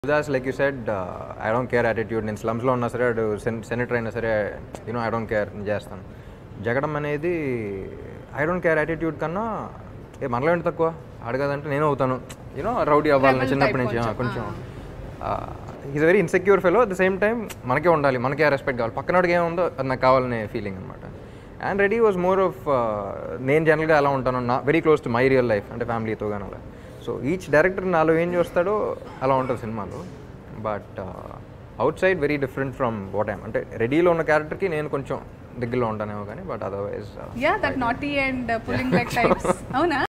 Das like you said I don't care attitude నేను స్లమ్స్లో ఉన్నా సరే అటు సెనేటర్ అయినా సరే యూనో ఐ డోంట్ కేర్ నేను చేస్తాను జగడం అనేది ఐ డోంట్ కేర్ యాటిట్యూడ్ కన్నా ఏ మనలో ఏంటి తక్కువ అడగదంటే నేను అవుతాను యూనో రౌడీ అవ్వాలని చిన్నప్పటి నుంచి ఆ, కొంచెం is very insecure fellow at the same time మనకే ఉండాలి మనకే రెస్పెక్ట్ కావాలి పక్కనోడికి ఏముందో అది నాకు కావాలనే ఫీలింగ్ అనమాట and Ready was more of నేను జనరల్గా ఎలా ఉంటాను నా very close to my real life అంటే ఫ్యామిలీతో కానీ అలా సో ఈచ్ డైరెక్టర్ నాలో ఏం చూస్తాడో అలా ఉంటుంది సినిమాలో but outside very different from what I'm అంటే రెడీలో ఉన్న క్యారెక్టర్కి నేను కొంచెం దగ్గరలో ఉంటానేమో కానీ but otherwise yeah that naughty and pulling back types అవునా